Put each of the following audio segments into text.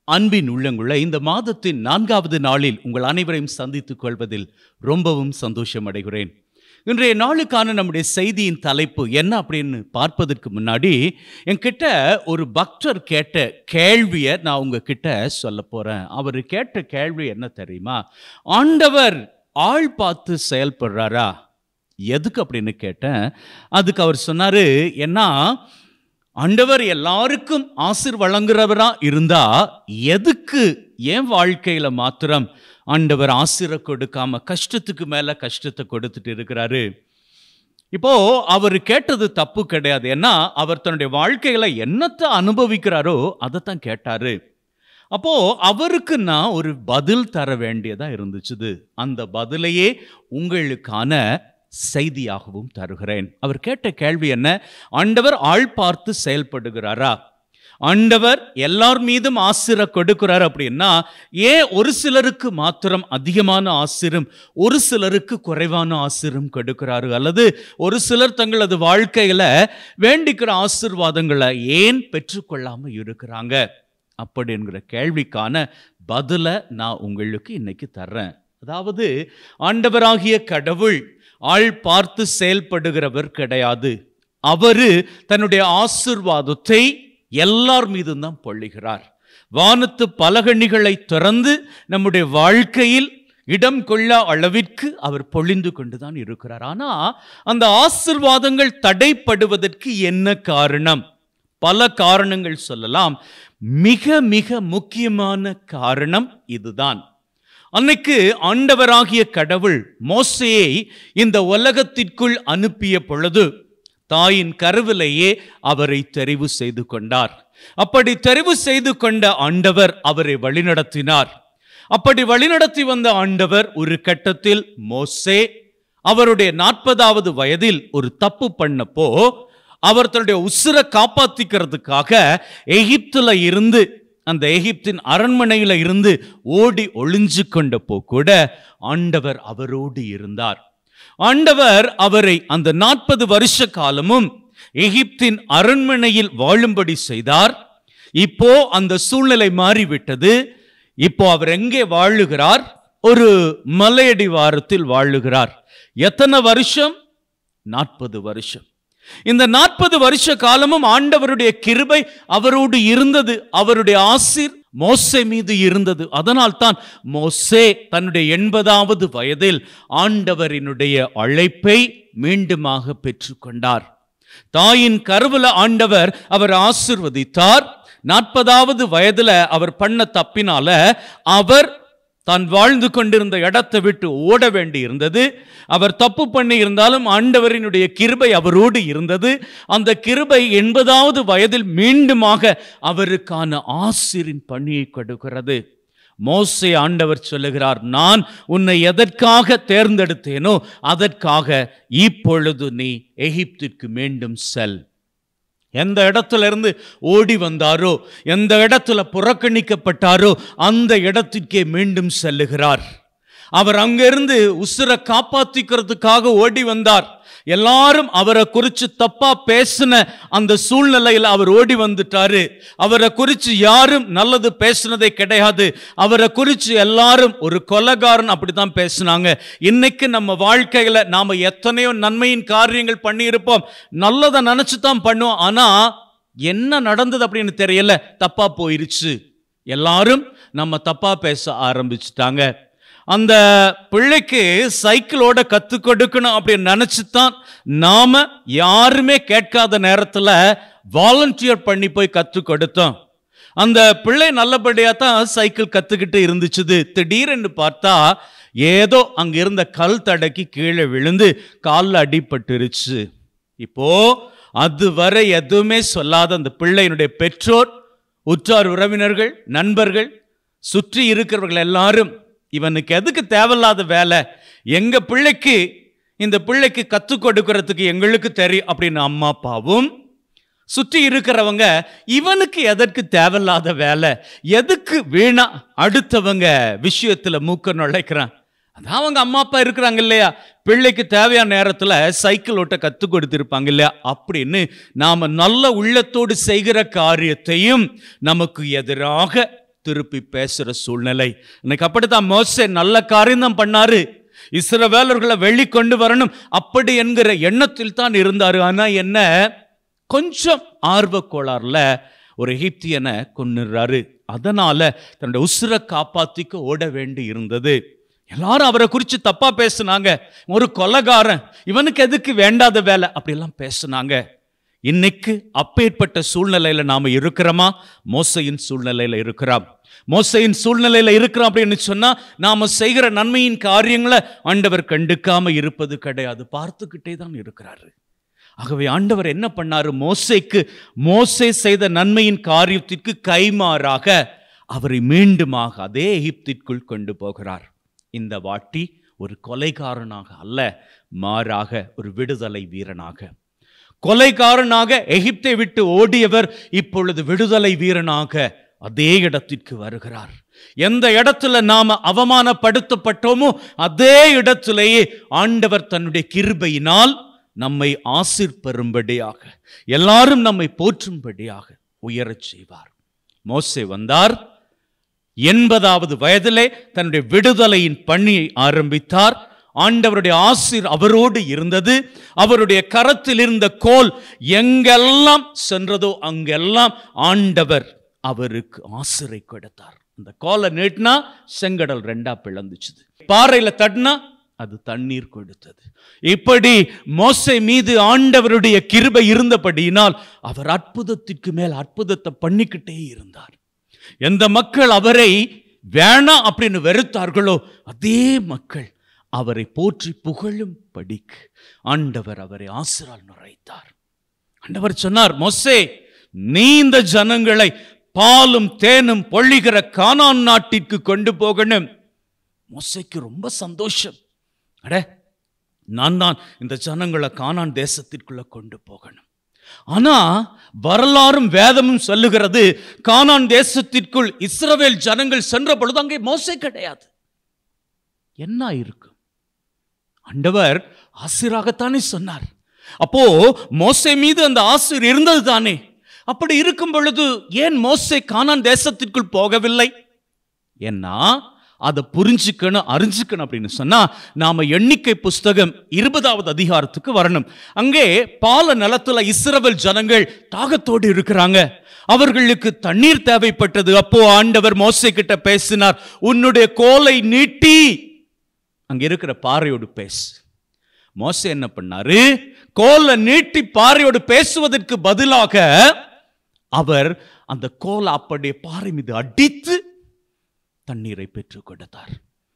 அன்பின் உள்ளங்குள்ள இந்த மாதத்தின் நான்காவது நாளில் உங்கள் அனைவரையும் சந்தித்துக் கொள்வதில் ரொம்பவும் சந்தோஷம் அடைகிறேன் இன்றைய நாளுக்கான நம்முடைய செய்தியின் தலைப்பு என்ன அப்படின்னு பார்ப்பதற்கு முன்னாடி என்கிட்ட ஒரு பக்தர் கேட்ட கேள்வியை நான் உங்ககிட்ட சொல்ல போறேன் அவர் கேட்ட கேள்வி என்ன தெரியுமா ஆண்டவர் ஆள் பார்த்து செயல்படுறாரா எதுக்கு அப்படின்னு கேட்டேன் அதுக்கு அவர் சொன்னாரு ஏன்னா ஆண்டவர் எல்லாருக்கும் ஆசிர் வழங்குறவரா இருந்தா எதுக்கு என் வாழ்க்கையில மாத்திரம் ஆண்டவர் ஆசிர கொடுக்காம கஷ்டத்துக்கு மேல கஷ்டத்தை கொடுத்துட்டு இருக்கிறாரு இப்போ அவர் கேட்டது தப்பு கிடையாது ஏன்னா அவர் தன்னுடைய வாழ்க்கையில என்னத்தை அனுபவிக்கிறாரோ அதைத்தான் கேட்டாரு அப்போ அவருக்கு நான் ஒரு பதில் தர வேண்டியதா இருந்துச்சுது அந்த பதிலையே உங்களுக்கான செய்தியாகவும் தருகிறேன் அவர் கேட்ட கேள்வி என்ன ஆண்டவர் ஆள் பார்த்து செயல்படுகிறாரா ஆண்டவர் எல்லார் மீதும் ஆசிர கொடுக்கிறார் அப்படின்னா ஏன் ஒரு சிலருக்கு மாத்திரம் அதிகமான ஆசிரும் ஒரு சிலருக்கு குறைவான ஆசிரும் கொடுக்கிறாரு அல்லது ஒரு சிலர் தங்களது வாழ்க்கையில வேண்டிக்கிற ஆசிர்வாதங்களை ஏன் பெற்றுக்கொள்ளாம இருக்கிறாங்க அப்படிங்கிற கேள்விக்கான பதிலை நான் உங்களுக்கு இன்னைக்கு தர்றேன் அதாவது ஆண்டவராகிய கடவுள் ஆள் பார்த்து செயல்படுகிறவர் கிடையாது அவரு தன்னுடைய ஆசிர்வாதத்தை எல்லார் மீதும் தான் பொழிகிறார் வானத்து பலகணிகளை திறந்து நம்முடைய வாழ்க்கையில் இடம் கொள்ளா அளவிற்கு அவர் பொழிந்து கொண்டுதான் இருக்கிறார் ஆனா அந்த ஆசிர்வாதங்கள் தடைப்படுவதற்கு என்ன காரணம் பல காரணங்கள் சொல்லலாம் மிக மிக முக்கியமான காரணம் இதுதான் அன்னைக்கு ஆண்டவராகிய கடவுள் மோசையை இந்த உலகத்திற்குள் அனுப்பிய பொழுது தாயின் கருவிலேயே அவரை தெரிவு செய்து கொண்டார் அப்படி தெரிவு செய்து கொண்ட ஆண்டவர் அவரை வழிநடத்தினார் அப்படி வழிநடத்தி வந்த ஆண்டவர் ஒரு கட்டத்தில் மோசே அவருடைய நாற்பதாவது வயதில் ஒரு தப்பு பண்ணப்போ அவர் தன்னுடைய உசுரை காப்பாத்திக்கிறதுக்காக எகிப்துல இருந்து அந்த எகிப்தின் அரண்மனையில இருந்து ஓடி ஒளிஞ்சு கொண்டப்போ கூட ஆண்டவர் அவரோடு இருந்தார் ஆண்டவர் அவரை அந்த நாற்பது வருஷ காலமும் எகிப்தின் அரண்மனையில் வாழும்படி செய்தார் இப்போ அந்த சூழ்நிலை மாறிவிட்டது இப்போ அவர் எங்கே வாழுகிறார் ஒரு மலையடி வாரத்தில் வாழுகிறார் எத்தனை வருஷம் நாற்பது வருஷம் இந்த நாற்பது வருஷ காலமும் ஆண்டவருடைய கிருபை அவரோடு இருந்தது அவருடைய ஆசிர் மோசே மீது இருந்தது அதனால் தான் மோசே தன்னுடைய எண்பதாவது வயதில் ஆண்டவரினுடைய அழைப்பை மீண்டுமாக பெற்றுக்கொண்டார் தாயின் கருவுல ஆண்டவர் அவர் ஆசிர்வதித்தார் நாற்பதாவது வயதுல அவர் பண்ண தப்பினால அவர் தான் வாழ்ந்து கொண்டிருந்த இடத்தை விட்டு ஓட வேண்டி இருந்தது அவர் தப்பு பண்ணி இருந்தாலும் ஆண்டவரினுடைய கிருபை அவரோடு இருந்தது அந்த கிருபை எண்பதாவது வயதில் மீண்டுமாக அவருக்கான ஆசிரின் பணியை கொடுக்கிறது மோசே ஆண்டவர் சொல்லுகிறார் நான் உன்னை எதற்காக தேர்ந்தெடுத்தேனோ அதற்காக இப்பொழுது நீ எகிப்திற்கு மீண்டும் செல் எந்த இடத்துல இருந்து ஓடி வந்தாரோ எந்த இடத்துல புறக்கணிக்கப்பட்டாரோ அந்த இடத்திற்கே மீண்டும் செல்லுகிறார் அவர் அங்கிருந்து உசுரை காப்பாத்திக்கிறதுக்காக ஓடி வந்தார் எல்லாரும் அவரை குறித்து தப்பா பேசின அந்த சூழ்நிலையில் அவர் ஓடி வந்துட்டாரு அவரை குறித்து யாரும் நல்லது பேசினதே கிடையாது அவரை குறித்து எல்லாரும் ஒரு கொலகாரன் அப்படித்தான் பேசினாங்க இன்னைக்கு நம்ம வாழ்க்கையில நாம எத்தனையோ நன்மையின் காரியங்கள் பண்ணியிருப்போம் நல்லதை நினைச்சு தான் பண்ணுவோம் ஆனா என்ன நடந்தது அப்படின்னு தெரியல தப்பா போயிருச்சு எல்லாரும் நம்ம தப்பா பேச ஆரம்பிச்சிட்டாங்க அந்த பிள்ளைக்கு சைக்கிளோட கத்து கொடுக்கணும் அப்படின்னு நினைச்சுதான் நாம யாருமே கேட்காத நேரத்துல வாலண்டியர் பண்ணி போய் கத்து கொடுத்தோம் அந்த பிள்ளை நல்லபடியா தான் சைக்கிள் கத்துக்கிட்டு இருந்துச்சுது திடீரென்று பார்த்தா ஏதோ அங்க இருந்த கல் தடக்கி கீழே விழுந்து காலில் அடிபட்டுருச்சு இப்போ அதுவரை எதுவுமே சொல்லாத அந்த பிள்ளையினுடைய பெற்றோர் உற்றார் உறவினர்கள் நண்பர்கள் சுற்றி இருக்கிறவர்கள் எல்லாரும் இவனுக்கு எதுக்கு தேவையில்லாத வேலை எங்க பிள்ளைக்கு இந்த பிள்ளைக்கு கற்றுக் கொடுக்கறதுக்கு எங்களுக்கு தெரியும் அப்படின்னு அம்மா அப்பாவும் சுற்றி இருக்கிறவங்க இவனுக்கு எதற்கு தேவையில்லாத வேலை எதுக்கு வீணா அடுத்தவங்க விஷயத்துல மூக்க நுழைக்கிறான் அதான் அவங்க அம்மா அப்பா இருக்கிறாங்க இல்லையா பிள்ளைக்கு தேவையான நேரத்துல சைக்கிள் ஓட்ட கத்து கொடுத்திருப்பாங்க இல்லையா அப்படின்னு நாம நல்ல உள்ளத்தோடு செய்கிற காரியத்தையும் நமக்கு எதிராக திருப்பி பேசுற சூழ்நிலை இன்னைக்கு அப்படித்தான் மோசே நல்ல காரியம் தான் பண்ணாரு இஸ்ரவேலர்களை வெளி கொண்டு வரணும் அப்படி என்கிற எண்ணத்தில் தான் இருந்தாரு ஆனா என்ன கொஞ்சம் ஆர்வ கோளாறுல ஒரு எகிப்தியனை கொன்னுறாரு அதனால தன்னுடைய உசுரை காப்பாத்திக்க ஓட வேண்டி இருந்தது எல்லாரும் அவரை குறித்து தப்பா பேசுனாங்க ஒரு கொலகாரன் இவனுக்கு எதுக்கு வேண்டாத வேலை அப்படியெல்லாம் பேசுனாங்க இன்னைக்கு அப்பேற்பட்ட சூழ்நிலையில நாம இருக்கிறோமா மோசையின் சூழ்நிலையில இருக்கிறோம் மோசையின் சூழ்நிலையில இருக்கிறோம் அப்படின்னு சொன்னா நாம செய்கிற நன்மையின் காரியங்களை ஆண்டவர் கண்டுக்காம இருப்பது கிடையாது பார்த்துக்கிட்டே தான் இருக்கிறாரு ஆகவே ஆண்டவர் என்ன பண்ணாரு மோசைக்கு மோசே செய்த நன்மையின் காரியத்திற்கு கைமாறாக அவரை மீண்டுமாக அதே எகிப்திற்குள் கொண்டு போகிறார் இந்த வாட்டி ஒரு கொலைகாரனாக அல்ல மாறாக ஒரு விடுதலை வீரனாக கொலைகாரனாக எகிப்தை விட்டு ஓடியவர் இப்பொழுது விடுதலை வீரனாக அதே இடத்திற்கு வருகிறார் எந்த இடத்துல நாம அவமானப்படுத்தப்பட்டோமோ அதே இடத்திலேயே ஆண்டவர் தன்னுடைய கிருபையினால் நம்மை ஆசிர் பெறும்படியாக எல்லாரும் நம்மை போற்றும்படியாக உயரச் செய்வார் மோசே வந்தார் எண்பதாவது வயதிலே தன்னுடைய விடுதலையின் பணியை ஆரம்பித்தார் ஆண்டவருடைய ஆசிர் அவரோடு இருந்தது அவருடைய கரத்தில் இருந்த கோல் எங்கெல்லாம் சென்றதோ அங்கெல்லாம் ஆண்டவர் அவருக்கு ஆசிரை கொடுத்தார் அந்த கோலை நீட்டினா செங்கடல் ரெண்டா பிளந்துச்சுது பாறையில தட்டினா அது தண்ணீர் கொடுத்தது இப்படி மோசை மீது ஆண்டவருடைய கிருபை இருந்தபடியினால் அவர் அற்புதத்திற்கு மேல் அற்புதத்தை பண்ணிக்கிட்டே இருந்தார் எந்த மக்கள் அவரை வேணாம் அப்படின்னு வெறுத்தார்களோ அதே மக்கள் அவரை போற்றி புகழும் படிக்கு ஆண்டவர் அவரை ஆசிரால் நுழைத்தார் ஆண்டவர் சொன்னார் மொசே நீ இந்த ஜனங்களை பாலும் தேனும் பொழிகிற கானான் நாட்டிற்கு கொண்டு போகணும் மொசைக்கு ரொம்ப சந்தோஷம் அட நான் தான் இந்த ஜனங்களை கானான் தேசத்திற்குள்ள கொண்டு போகணும் ஆனா வரலாறும் வேதமும் சொல்லுகிறது கானான் தேசத்திற்குள் இஸ்ரவேல் ஜனங்கள் சென்ற பொழுது அங்கே மோசை கிடையாது என்ன இருக்கும் ஆண்டவர் ஆசிராகத்தானே சொன்னார் அப்போ மோசை மீது அந்த ஆசிர் இருந்தது தானே அப்படி இருக்கும் பொழுது ஏன் மோசை கானான் தேசத்திற்குள் போகவில்லை ஏன்னா அதை புரிஞ்சுக்கணும் அறிஞ்சுக்கணும் அப்படின்னு சொன்னா நாம எண்ணிக்கை புஸ்தகம் இருபதாவது அதிகாரத்துக்கு வரணும் அங்கே பால நிலத்துல இஸ்ரவேல் ஜனங்கள் தாகத்தோடு இருக்கிறாங்க அவர்களுக்கு தண்ணீர் தேவைப்பட்டது அப்போ ஆண்டவர் மோசை கிட்ட பேசினார் உன்னுடைய கோலை நீட்டி அங்க இருக்கிற பாறையோடு பேசு மோசே என்ன பண்ணாரு கோலை நீட்டி பாறையோடு பேசுவதற்கு பதிலாக அவர் அந்த கோலை அப்படியே பாறை மீது அடித்து தண்ணீரை பெற்றுக் கொடுத்தார்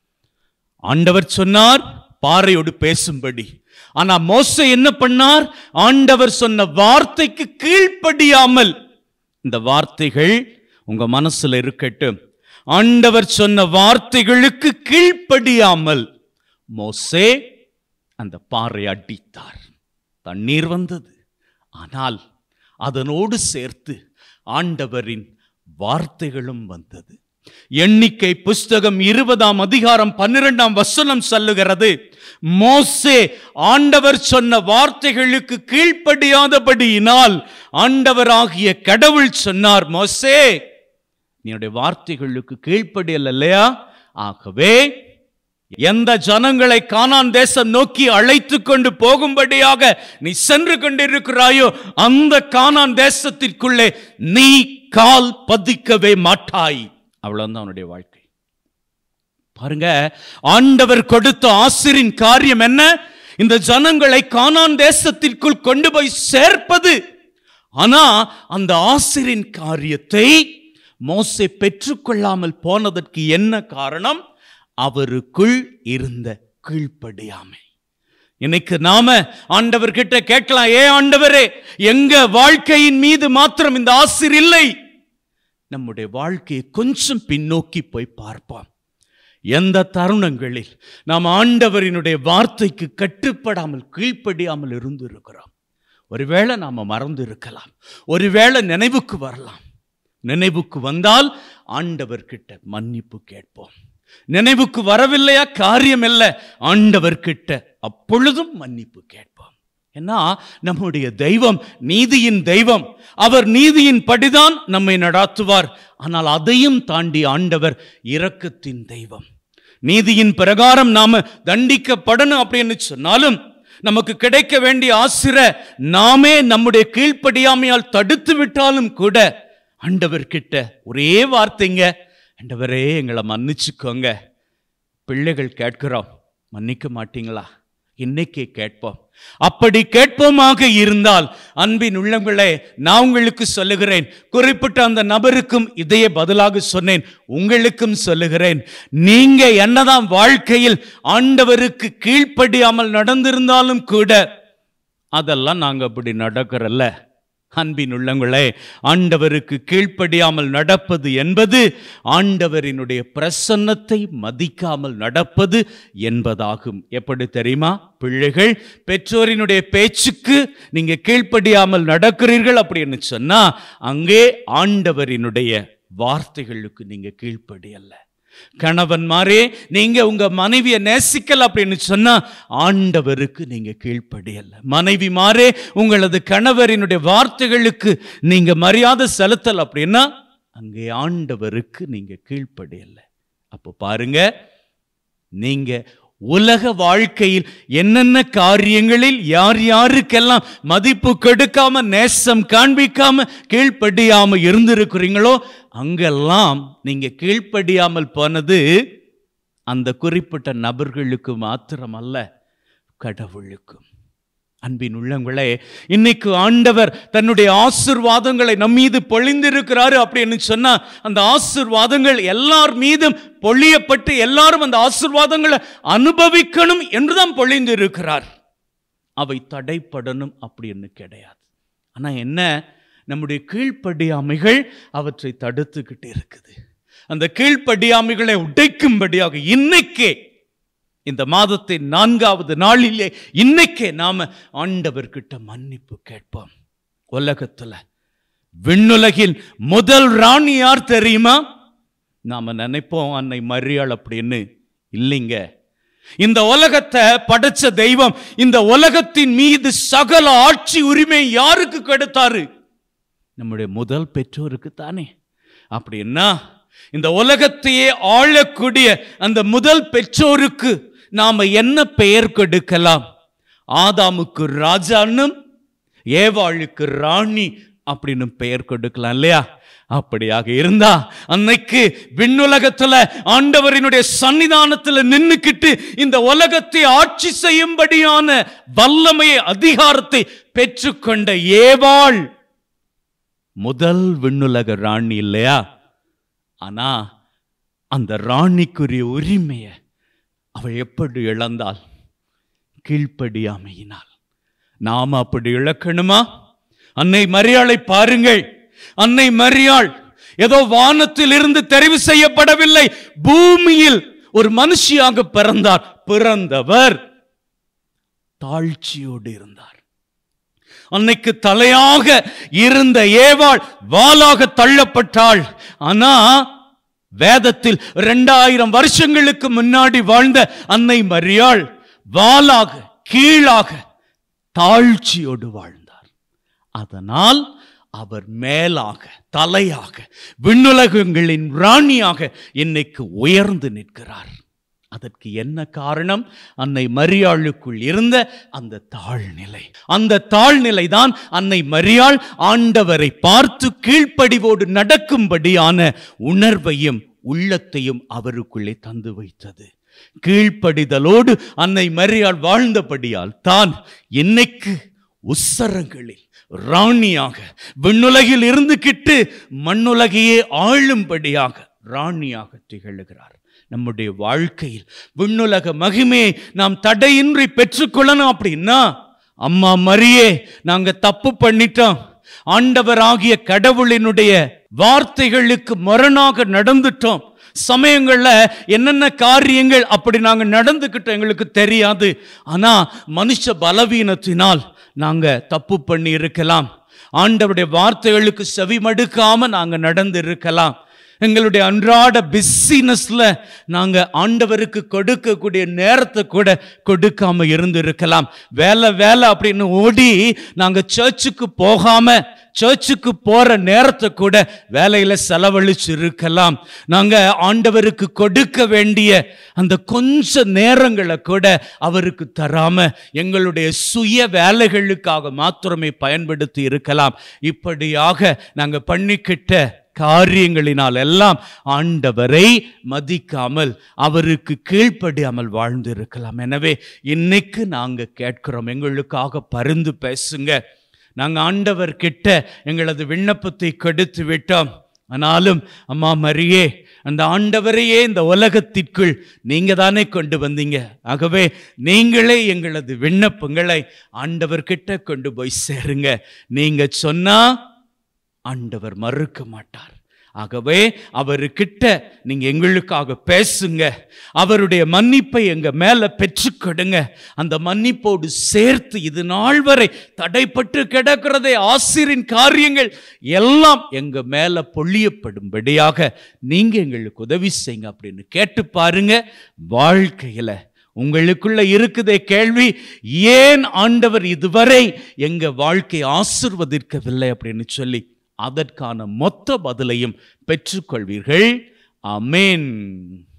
ஆண்டவர் சொன்னார் பாறையோடு பேசும்படி ஆனா மோசே என்ன பண்ணார் ஆண்டவர் சொன்ன வார்த்தைக்கு கீழ்ப்படியாமல் இந்த வார்த்தைகள் உங்க மனசுல இருக்கட்டும் ஆண்டவர் சொன்ன வார்த்தைகளுக்கு கீழ்ப்படியாமல் மோசே அந்த பாறை அடித்தார் தண்ணீர் வந்தது ஆனால் அதனோடு சேர்த்து ஆண்டவரின் வார்த்தைகளும் வந்தது எண்ணிக்கை புஸ்தகம் இருபதாம் அதிகாரம் பன்னிரெண்டாம் வசனம் சொல்லுகிறது மோசே ஆண்டவர் சொன்ன வார்த்தைகளுக்கு கீழ்ப்படியாதபடியினால் ஆண்டவராகிய கடவுள் சொன்னார் மோசே நீனுடைய வார்த்தைகளுக்கு கீழ்ப்படியல் இல்லையா ஆகவே எந்த ஜனங்களை கானான் தேசம் நோக்கி அழைத்து கொண்டு போகும்படியாக நீ சென்று கொண்டிருக்கிறாயோ அந்த கானான் தேசத்திற்குள்ளே நீ கால் பதிக்கவே மாட்டாய் அவ்வளவுதான் அவனுடைய வாழ்க்கை பாருங்க ஆண்டவர் கொடுத்த ஆசிரின் காரியம் என்ன இந்த ஜனங்களை கானான் தேசத்திற்குள் கொண்டு போய் சேர்ப்பது ஆனா அந்த ஆசிரின் காரியத்தை மோசே பெற்றுக்கொள்ளாமல் போனதற்கு என்ன காரணம் அவருக்குள் இருந்த கீழ்ப்படியாமை இன்னைக்கு நாம ஆண்டவர்கிட்ட கேட்கலாம் ஏ ஆண்டவரே எங்க வாழ்க்கையின் மீது மாத்திரம் இந்த ஆசிர் இல்லை நம்முடைய வாழ்க்கையை கொஞ்சம் பின்னோக்கி போய் பார்ப்போம் எந்த தருணங்களில் நாம் ஆண்டவரினுடைய வார்த்தைக்கு கட்டுப்படாமல் கீழ்ப்படியாமல் இருந்து இருக்கிறோம் ஒருவேளை நாம மறந்து இருக்கலாம் ஒருவேளை நினைவுக்கு வரலாம் நினைவுக்கு வந்தால் ஆண்டவர்கிட்ட மன்னிப்பு கேட்போம் நினைவுக்கு வரவில்லையா காரியம் இல்லை ஆண்டவர்கிட்ட அப்பொழுதும் மன்னிப்பு கேட்போம் ஏன்னா நம்முடைய தெய்வம் நீதியின் தெய்வம் அவர் நீதியின் படிதான் நம்மை நடாத்துவார் ஆனால் அதையும் தாண்டி ஆண்டவர் இரக்கத்தின் தெய்வம் நீதியின் பிரகாரம் நாம தண்டிக்கப்படணும் அப்படின்னு சொன்னாலும் நமக்கு கிடைக்க வேண்டிய ஆசிர நாமே நம்முடைய கீழ்ப்படியாமையால் தடுத்து விட்டாலும் கூட ஆண்டவர் கிட்ட ஒரே வார்த்தைங்க ஆண்டவரே எங்களை மன்னிச்சுக்கோங்க பிள்ளைகள் கேட்கிறோம் மன்னிக்க மாட்டீங்களா இன்னைக்கே கேட்போம் அப்படி கேட்போமாக இருந்தால் அன்பின் உள்ளங்களே நான் உங்களுக்கு சொல்லுகிறேன் குறிப்பிட்ட அந்த நபருக்கும் இதையே பதிலாக சொன்னேன் உங்களுக்கும் சொல்லுகிறேன் நீங்க என்னதான் வாழ்க்கையில் ஆண்டவருக்கு கீழ்ப்படியாமல் நடந்திருந்தாலும் கூட அதெல்லாம் நாங்க அப்படி நடக்கிறல்ல அன்பின் உள்ளங்களே ஆண்டவருக்கு கீழ்ப்படியாமல் நடப்பது என்பது ஆண்டவரினுடைய பிரசன்னத்தை மதிக்காமல் நடப்பது என்பதாகும் எப்படி தெரியுமா பிள்ளைகள் பெற்றோரினுடைய பேச்சுக்கு நீங்க கீழ்ப்படியாமல் நடக்கிறீர்கள் அப்படின்னு சொன்னா அங்கே ஆண்டவரினுடைய வார்த்தைகளுக்கு நீங்க கீழ்ப்படியல்ல கணவன்மாரே நீங்க உங்க மனைவியை நேசிக்கல அப்படின்னு சொன்னா ஆண்டவருக்கு நீங்க கீழ்ப்படியல்ல மனைவி மாறே உங்களது கணவரினுடைய வார்த்தைகளுக்கு நீங்க மரியாதை செலுத்தல் அப்படின்னா அங்கே ஆண்டவருக்கு நீங்க கீழ்ப்படியல்ல அப்போ பாருங்க நீங்க உலக வாழ்க்கையில் என்னென்ன காரியங்களில் யார் யாருக்கெல்லாம் மதிப்பு கெடுக்காம நேசம் காண்பிக்காம கீழ்ப்படியாம இருந்திருக்கிறீங்களோ அங்கெல்லாம் நீங்க கீழ்ப்படியாமல் போனது அந்த குறிப்பிட்ட நபர்களுக்கு மாத்திரமல்ல கடவுளுக்கும் அன்பின் உள்ளங்களே இன்னைக்கு ஆண்டவர் தன்னுடைய ஆசிர்வாதங்களை நம் மீது பொழிந்திருக்கிறாரு அப்படின்னு சொன்னா அந்த ஆசிர்வாதங்கள் எல்லார் மீதும் பொழியப்பட்டு எல்லாரும் அந்த ஆசிர்வாதங்களை அனுபவிக்கணும் என்றுதான் பொழிந்து இருக்கிறார் அவை தடைப்படணும் அப்படின்னு கிடையாது ஆனா என்ன நம்முடைய கீழ்ப்படியாமைகள் அவற்றை தடுத்துக்கிட்டு இருக்குது அந்த கீழ்ப்படியாமைகளை உடைக்கும்படியாக இன்னைக்கே இந்த மாதத்தின் நான்காவது நாளிலே இன்னைக்கே நாம ஆண்டவர்கிட்ட மன்னிப்பு கேட்போம் உலகத்துல விண்ணுலகில் முதல் ராணி யார் தெரியுமா நாம நினைப்போம் அன்னை மரியாள் அப்படின்னு இல்லைங்க இந்த உலகத்தை படைச்ச தெய்வம் இந்த உலகத்தின் மீது சகல ஆட்சி உரிமை யாருக்கு கெடுத்தாரு நம்முடைய முதல் பெற்றோருக்கு தானே அப்படின்னா இந்த உலகத்தையே ஆளக்கூடிய அந்த முதல் பெற்றோருக்கு நாம என்ன பெயர் கொடுக்கலாம் ஆதாமுக்கு ராஜான்னும் ஏவாளுக்கு ராணி அப்படின்னு பெயர் கொடுக்கலாம் இல்லையா அப்படியாக இருந்தா அன்னைக்கு விண்ணுலகத்துல ஆண்டவரினுடைய சன்னிதானத்துல நின்னுக்கிட்டு இந்த உலகத்தை ஆட்சி செய்யும்படியான வல்லமையை அதிகாரத்தை பெற்றுக்கொண்ட ஏவாள் முதல் விண்ணுலக ராணி இல்லையா ஆனா அந்த ராணிக்குரிய உரிமையை அவள் எப்படி இழந்தாள் கீழ்ப்படியாமையினால் நாம் அப்படி இழக்கணுமா அன்னை மரியாளை பாருங்கள் அன்னை மரியாள் ஏதோ வானத்தில் இருந்து தெரிவு செய்யப்படவில்லை பூமியில் ஒரு மனுஷியாக பிறந்தார் பிறந்தவர் தாழ்ச்சியோடு இருந்தார் அன்னைக்கு தலையாக இருந்த ஏவாள் வாளாக தள்ளப்பட்டாள் ஆனா வேதத்தில் இரண்டாயிரம் வருஷங்களுக்கு முன்னாடி வாழ்ந்த அன்னை மரியாள் வாளாக கீழாக தாழ்ச்சியோடு வாழ்ந்தார் அதனால் அவர் மேலாக தலையாக விண்ணுலகங்களின் ராணியாக இன்னைக்கு உயர்ந்து நிற்கிறார் அதற்கு என்ன காரணம் அன்னை மரியாளுக்குள் இருந்த அந்த தாழ்நிலை அந்த தாழ்நிலை தான் அன்னை மரியாள் ஆண்டவரை பார்த்து கீழ்ப்படிவோடு நடக்கும்படியான உணர்வையும் உள்ளத்தையும் அவருக்குள்ளே தந்து வைத்தது கீழ்ப்படிதலோடு அன்னை மரியாள் வாழ்ந்தபடியால் தான் இன்னைக்கு உசரங்களில் ராணியாக விண்ணுலகில் இருந்துகிட்டு மண்ணுலகையே ஆளும்படியாக ராணியாக திகழுகிறார் நம்முடைய வாழ்க்கையில் விண்ணுலக மகிமையை நாம் தடையின்றி பெற்றுக்கொள்ளணும் அப்படின்னா அம்மா மரியே நாங்க தப்பு பண்ணிட்டோம் ஆண்டவராகிய கடவுளினுடைய வார்த்தைகளுக்கு முரணாக நடந்துட்டோம் சமயங்கள்ல என்னென்ன காரியங்கள் அப்படி நாங்க நடந்துக்கிட்டோம் எங்களுக்கு தெரியாது ஆனா மனுஷ பலவீனத்தினால் நாங்க தப்பு பண்ணி இருக்கலாம் ஆண்டவருடைய வார்த்தைகளுக்கு செவி மடுக்காம நாங்க நடந்து இருக்கலாம் எங்களுடைய அன்றாட பிஸினஸ்ல நாங்க ஆண்டவருக்கு கொடுக்கக்கூடிய நேரத்தை கூட கொடுக்காம இருந்திருக்கலாம் வேலை வேலை அப்படின்னு ஓடி நாங்க சர்ச்சுக்கு போகாம சர்ச்சுக்கு போற நேரத்தை கூட வேலையில செலவழிச்சு இருக்கலாம் நாங்க ஆண்டவருக்கு கொடுக்க வேண்டிய அந்த கொஞ்ச நேரங்களை கூட அவருக்கு தராம எங்களுடைய சுய வேலைகளுக்காக மாத்திரமே பயன்படுத்தி இருக்கலாம் இப்படியாக நாங்க பண்ணிக்கிட்ட காரியங்களினால் எல்லாம் ஆண்டவரை மதிக்காமல் அவருக்கு கீழ்ப்படியாமல் வாழ்ந்து இருக்கலாம் எனவே இன்னைக்கு நாங்க கேட்கிறோம் எங்களுக்காக பரிந்து பேசுங்க நாங்க ஆண்டவர் கிட்ட எங்களது விண்ணப்பத்தை கொடுத்து விட்டோம் ஆனாலும் அம்மா மரியே அந்த ஆண்டவரையே இந்த உலகத்திற்குள் நீங்க தானே கொண்டு வந்தீங்க ஆகவே நீங்களே எங்களது விண்ணப்பங்களை ஆண்டவர்கிட்ட கொண்டு போய் சேருங்க நீங்க சொன்னா ஆண்டவர் மறுக்க மாட்டார் ஆகவே அவர்கிட்ட நீங்க எங்களுக்காக பேசுங்க அவருடைய மன்னிப்பை எங்க மேல பெற்றுக்கொடுங்க அந்த மன்னிப்போடு சேர்த்து இது நாள் வரை தடைப்பட்டு கிடக்கிறதே ஆசிரின் காரியங்கள் எல்லாம் எங்க மேல பொழியப்படும்படியாக நீங்க எங்களுக்கு உதவி செய்யுங்க அப்படின்னு கேட்டு பாருங்க வாழ்க்கையில உங்களுக்குள்ள இருக்குதே கேள்வி ஏன் ஆண்டவர் இதுவரை எங்க வாழ்க்கை ஆசிர்வதிக்கவில்லை அப்படின்னு சொல்லி அதற்கான மொத்த பதிலையும் பெற்றுக்கொள்வீர்கள் அமேன்